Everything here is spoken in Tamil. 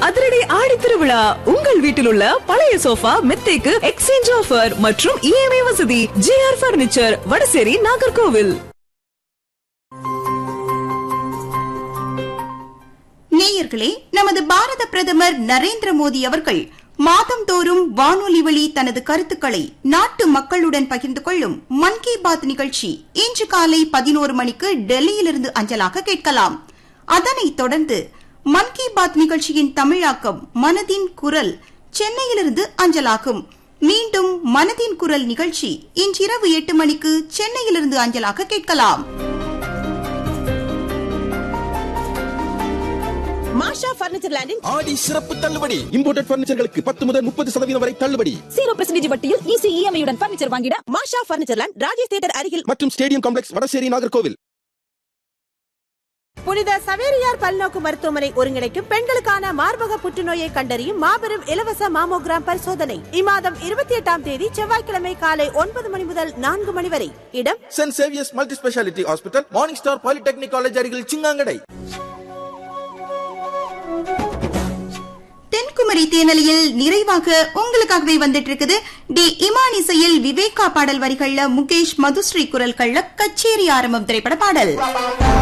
அதிரடி ஆடி திருவிழா உங்கள் வீட்டில் உள்ள பழைய சோஃபா மெத்தைக்கு எக்ஸ்சேஞ்ச் ஆஃபர் மற்றும் இஎம்ஐ வசதி ஜிஆர் பர்னிச்சர் வடசேரி நாகர்கோவில் நேயர்களே நமது பாரத பிரதமர் நரேந்திர மோடி அவர்கள் மாதந்தோறும் வானொலி வழி தனது கருத்துக்களை நாட்டு மக்களுடன் பகிர்ந்து கொள்ளும் மன் கி பாத் நிகழ்ச்சி இன்று காலை பதினோரு மணிக்கு டெல்லியிலிருந்து அஞ்சலாக கேட்கலாம் அதனைத் தொடர்ந்து மன் கி பாத் நிகழ்ச்சியின் தமிழாக்கம் மனதின் குரல் சென்னையிலிருந்து அஞ்சலாகும் மீண்டும் மனதின் குரல் நிகழ்ச்சி இன்றிரவு எட்டு மணிக்கு சென்னையிலிருந்து அஞ்சலாக கேட்கலாம் மாஷா பர்னிச்சர் லேண்டின் ஆடி சிறப்பு தள்ளுபடி இம்போர்ட்டட் பர்னிச்சர்களுக்கு பத்து முதல் முப்பது சதவீதம் வரை தள்ளுபடி ஜீரோ பெர்சன்டேஜ் வட்டியில் ஈஸி இஎம்ஐயுடன் பர்னிச்சர் வாங்கிட Masha furniture land Rajesh theatre அருகில் மற்றும் ஸ்டேடியம் காம்ப்ளெக்ஸ் வடசேரி நாகர்கோவில் புனித சவேரியார் பல்நோக்கு மருத்துவமனை ஒருங்கிணைக்கும் பெண்களுக்கான மார்பக புற்றுநோயை கண்டறியும் மாபெரும் இலவச மாமோகிராம் பரிசோதனை இம்மாதம் இருபத்தி எட்டாம் தேதி செவ்வாய்க்கிழமை காலை ஒன்பது மணி முதல் நான்கு மணி வரை இடம் Saint Xavier's multi speciality hospital morning star polytechnic college அருகில் சிங்காங்கடை தென்குமரி தேனலியில் நிறைவாக உங்களுக்காகவே வந்துட்டு இருக்குது டி இமான் இசையில் விவேகா பாடல் வரிகள்ல முகேஷ் மதுஸ்ரீ குரல்கள்ல கச்சேரி ஆரம்பம் திரைப்பட பாடல்